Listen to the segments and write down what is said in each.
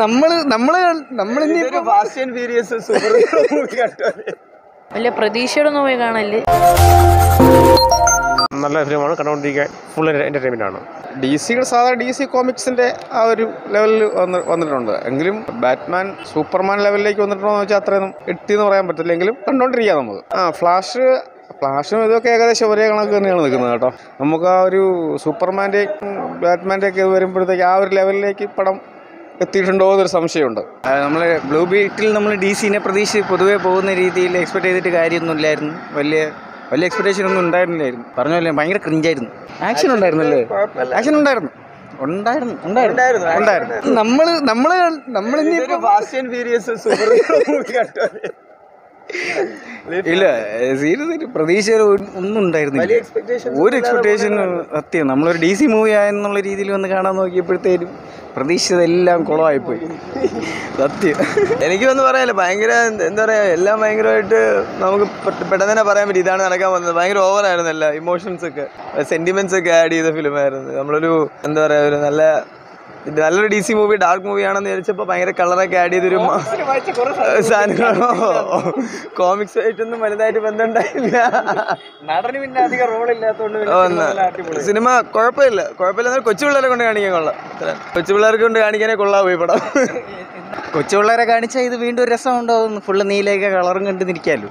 നമ്മള് നമ്മള് നമ്മളിനി ഇതൊരു fast and furious super movie കണ്ടോ വലിയ പ്രതീക്ഷയുടെ ഒന്നും പോയി കാണല് നല്ല ഫിലിമാണ് കണ്ടുകൊണ്ടിരിക്കാൻ ഫുൾ എൻ്റർടൈൻമെൻ്റ് ആണ് ഡി സിയുടെ സാധാരണ ഡി സി കോമിക്സിന്റെ ആ ഒരു ലെവലിൽ വന്ന് വന്നിട്ടുണ്ട് എങ്കിലും ബാറ്റ്മാൻ സൂപ്പർമാൻ ലെവലിലേക്ക് വന്നിട്ടുണ്ടോ എന്ന് വെച്ചാൽ അത്രയൊന്നും എത്തി എന്ന് പറയാൻ പറ്റില്ല എങ്കിലും കണ്ടോണ്ടിരിക്കാം നമുക്ക് ആ ഫ്ലാഷ് ഫ്ലാഷും ഇതൊക്കെ ഏകദേശം ഒരേ കണക്ക് തന്നെയാണ് നിൽക്കുന്നത് കേട്ടോ നമുക്ക് ആ ഒരു സൂപ്പർമാൻ്റെ ബാറ്റ്മാൻ്റെ ഒക്കെ വരുമ്പോഴത്തേക്ക് ആ ഒരു ലെവലിലേക്ക് പടം എത്തിയിട്ടുണ്ടോ എന്നൊരു സംശയമുണ്ട് നമ്മൾ ബ്ലൂ ബീറ്റിൽ നമ്മൾ ഡി സിനെ പ്രതീക്ഷിച്ച് പൊതുവേ പോകുന്ന രീതിയിൽ എക്സ്പെക്ട് ചെയ്തിട്ട് കാര്യമൊന്നും ഇല്ലായിരുന്നു വലിയ വലിയ എക്സ്പെക്ടേഷൻ ഒന്നും ഉണ്ടായിരുന്നില്ലായിരുന്നു പറഞ്ഞല്ലേ ഭയങ്കര ക്രിഞ്ചായിരുന്നു ആക്ഷൻ ഉണ്ടായിരുന്നല്ലേ ആക്ഷൻ ഉണ്ടായിരുന്നു ഉണ്ടായിരുന്നു ഉണ്ടായിരുന്നു ഉണ്ടായിരുന്നു നമ്മള് നമ്മള് നമ്മളിനി fast and furious super movie കണ്ടോ ഇല്ല സീരിയസ് പ്രതീക്ഷ ഒന്നും ഉണ്ടായിരുന്നില്ല ഒരു എക്സ്പെക്ടേഷൻ സത്യം നമ്മളൊരു ഡി സി മൂവി ആയെന്നുള്ള രീതിയിൽ വന്ന് കാണാൻ നോക്കിയപ്പോഴത്തേനും പ്രതീക്ഷിച്ചതെല്ലാം കുളമായിപ്പോയി സത്യം എനിക്കൊന്നും പറയാനില്ല ഭയങ്കര എന്താ പറയാ എല്ലാം ഭയങ്കരമായിട്ട് നമുക്ക് പെ- പെട്ടെന്ന് തന്നെ പറയാൻ പറ്റും ഇതാണ് നടക്കാൻ വന്നത് ഭയങ്കര ഓവർ ആയിരുന്നു എല്ലാം ഇമോഷൻസ് ഒക്കെ സെന്റിമെന്റ്സ് ഒക്കെ ആഡ് ചെയ്ത ഫിലിമായിരുന്നു നമ്മളൊരു എന്താ പറയാ ഒരു നല്ല ഇത് നല്ലൊരു D C movie dark movie ആണെന്ന് വിചാരിച്ചപ്പോൾ ഭയങ്കര കളറൊക്കെ ആഡ് ചെയ്തൊരു മ- സാധനങ്ങളോ കോമിക്സ് ആയിട്ടൊന്നും വലുതായിട്ട് ബന്ധമുണ്ടായില്ല നടന് പിന്നെ അധികം റോൾ ഇല്ലാത്തതുകൊണ്ട് ഓ, എന്നാ. സിനിമ കുഴപ്പമില്ല കുഴപ്പമില്ല എന്നാൽ കൊച്ചു പിള്ളേരെ കൊണ്ട് കാണിക്കാൻ കൊള്ളാം ഇത്ര. കൊച്ചു പിള്ളേർക്ക് കൊണ്ട് കാണിക്കാനേ കൊള്ളാം പോയി പടം കൊച്ചു പിള്ളേരെ കാണിച്ചാൽ ഇത് വീണ്ടും ഒരു രസം ഉണ്ടാവും ഫുള്ള് നീലയൊക്കെ കളറും കണ്ട് നിൽക്കാമല്ലോ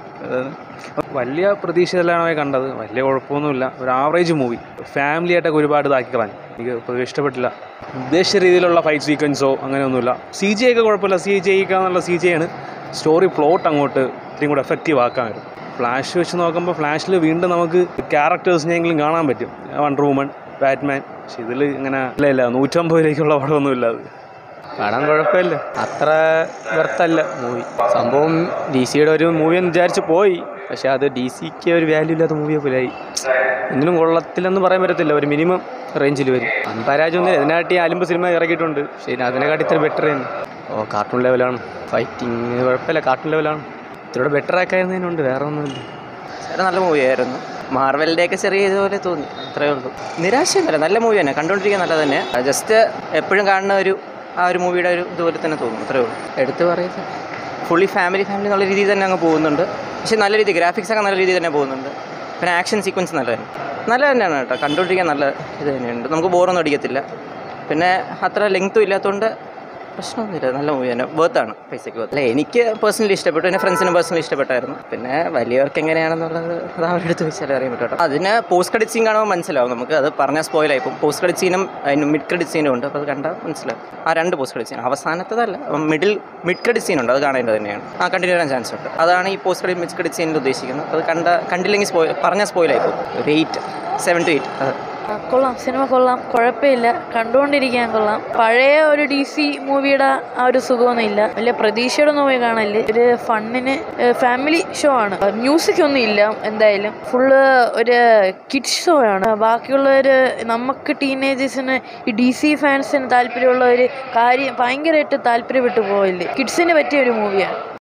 വലിയ പ്രതീക്ഷയിലാണ് കണ്ടത് വലിയ കുഴപ്പമൊന്നുമില്ല ഒരു ആവറേജ് മൂവി ഫാമിലി ആയിട്ടൊക്കെ ഒരുപാട് ഇതാക്കി കളഞ്ഞു എനിക്ക് പൊതുവെ ഇഷ്ടപ്പെട്ടില്ല ഉദ്ദേശിച്ച രീതിയിലുള്ള ഫൈറ്റ് സീക്വൻസോ അങ്ങനെയൊന്നുമില്ല സി ജി ഒക്കെ കുഴപ്പമില്ല സി ജി എന്നുള്ള സി ജി ആണ് സ്റ്റോറി പ്ലോട്ട് അങ്ങോട്ട് ഇത്രയും കൂടെ എഫക്റ്റീവ് ആക്കാൻ വരും ഫ്ലാഷ് വെച്ച് നോക്കുമ്പോൾ ഫ്ലാഷിൽ വീണ്ടും നമുക്ക് ക്യാരക്ടേഴ്സിനെങ്കിലും കാണാൻ പറ്റും വണ്ടർ വുമൺ ബാറ്റ്മാൻ പക്ഷെ ഇതിൽ ഇങ്ങനെ ഇല്ല ഇല്ല നൂറ്റമ്പതിലേക്കുള്ള പടമൊന്നുമില്ല അത് കാണാൻ കുഴപ്പമില്ല അത്ര വെർത്തല്ല മൂവി സംഭവം ഡി സിയുടെ ഒരു മൂവി എന്ന് വിചാരിച്ച് പോയി പക്ഷെ അത് ഡി സിക്ക് ഒരു വാല്യൂ ഇല്ലാത്ത മൂവിയെ പോലായി ഒന്നിനും കൊള്ളത്തില്ലെന്ന് പറയാൻ പറ്റത്തില്ല ഒരു മിനിമം റേഞ്ചിൽ വരും അമ്പരാജൊന്നും ഇതിനായിട്ട് ഈ അലിമ്പ് സിനിമ ഇറക്കിയിട്ടുണ്ട് പക്ഷേ അതിനെക്കാട്ടി ഇത്ര ബെറ്റർ ആയിരുന്നു ഓ കാർട്ടൂൺ ലെവലാണ് ഫൈറ്റിങ് കുഴപ്പമില്ല കാർട്ടൂൺ ലെവലാണ് ഇത്തിരി ബെറ്റർ ആക്കായിരുന്നതിനുണ്ട് വേറെ ഒന്നുമില്ല വളരെ നല്ല മൂവിയായിരുന്നു മാർവലിൻ്റെ ഒക്കെ ചെറിയ ഇതുപോലെ തോന്നി അത്രേ ഉള്ളൂ നിരാശയൊന്നുമില്ല നല്ല മൂവി തന്നെ കണ്ടുകൊണ്ടിരിക്കാൻ നല്ലത് തന്നെ ജസ്റ്റ് എപ്പോഴും കാണുന്ന ഒരു ആ ഒരു മൂവിയുടെ ഒരു ഇതുപോലെ തന്നെ തോന്നും അത്രേ ഉള്ളൂ എടുത്ത് പറയുന്നത് ഫുള്ളി ഫാമിലി ഫാമിലി എന്നുള്ള രീതിയിൽ തന്നെ അങ്ങ് പോകുന്നുണ്ട് പക്ഷേ നല്ല രീതി ഗ്രാഫിക്സ് ഒക്കെ നല്ല രീതിയിൽ തന്നെ പോകുന്നുണ്ട് പിന്നെ ആക്ഷൻ സീക്വൻസ് നല്ലതാണ് നല്ല തന്നെയാണ് കേട്ടോ കണ്ടുകൊണ്ടിരിക്കാൻ നല്ല ഇത് തന്നെയുണ്ട് നമുക്ക് ബോറൊന്നും അടിക്കത്തില്ല പിന്നെ അത്ര ലെങ്ത്തും ഇല്ലാത്തതുകൊണ്ട് പ്രശ്നമൊന്നുമില്ല നല്ല മൂവി തന്നെ വേർത്താണ് പൈസയ്ക്ക് worth. അല്ല എനിക്ക് പേഴ്സണലി ഇഷ്ടപ്പെട്ടു എൻ്റെ ഫ്രണ്ട്സിനും പേഴ്സണലി ഇഷ്ടപ്പെട്ടായിരുന്നു പിന്നെ വലിയവർക്ക് എങ്ങനെയാണെന്നുള്ളത് അത് അവരുടെ അടുത്ത് വെച്ചാൽ അറിയാൻ പറ്റും കേട്ടോ അതിന് പോസ്റ്റ് ക്രെഡിറ്റ് സീൻ കാണുമ്പോൾ മനസ്സിലാവും നമുക്ക് അത് പറഞ്ഞാൽ സ്പോയിലായി ഇപ്പം പോസ്റ്റ് ക്രെഡിറ്റ് സീനും അതിന് മിഡ് ക്രെഡിറ്റ് സീനും ഉണ്ട് അപ്പോൾ അത് കണ്ടാൽ മനസ്സിലാവും ആ രണ്ട് പോസ്റ്റ് ക്രെഡിറ്റ് സീൻ അവസാനത്തതല്ല മിഡിൽ മിഡ് ക്രെഡിറ്റ് സീൻ ഉണ്ട് അത് കാണേണ്ടത് തന്നെയാണ് ആ കണ്ടിന്യൂ ചെയ്യാൻ ചാൻസ് ഉണ്ട് അതാണ് ഈ പോസ്റ്റ് ക്രെഡിറ്റ് മിഡ് ക്രെഡിറ്റ് സീനിൽ ഉദ്ദേശിക്കുന്നത് അത് കണ്ട കണ്ടില്ലെങ്കിൽ സ്പോയിൽ പറഞ്ഞാൽ സ്പോയിലായി പോകും ഒരു എയ്റ്റ് സെവൻ ടു എയ്റ്റ് അത് ആ, കൊള്ളാം സിനിമ കൊള്ളാം കുഴപ്പമില്ല കണ്ടുകൊണ്ടിരിക്കാൻ കൊള്ളാം പഴയ ഒരു ഡി സി മൂവിയുടെ ആ ഒരു സുഖമൊന്നും ഇല്ല വലിയ പ്രതീക്ഷയുടെ ഒന്നും പോയി കാണല് ഒരു ഫണ്ണിന് ഫാമിലി ഷോ ആണ് മ്യൂസിക് ഒന്നും ഇല്ല എന്തായാലും ഫുള്ള് ഒരു കിഡ്സ് ഷോ ആണ് ബാക്കിയുള്ളവർ നമുക്ക് ടീനേജേഴ്സിന് ഈ ഡി സി ഫാൻസിന് താല്പര്യമുള്ള ഒരു കാര്യം ഭയങ്കരമായിട്ട് താല്പര്യപ്പെട്ടു പോയില്ലേ കിഡ്സിന് പറ്റിയ ഒരു മൂവിയാണ്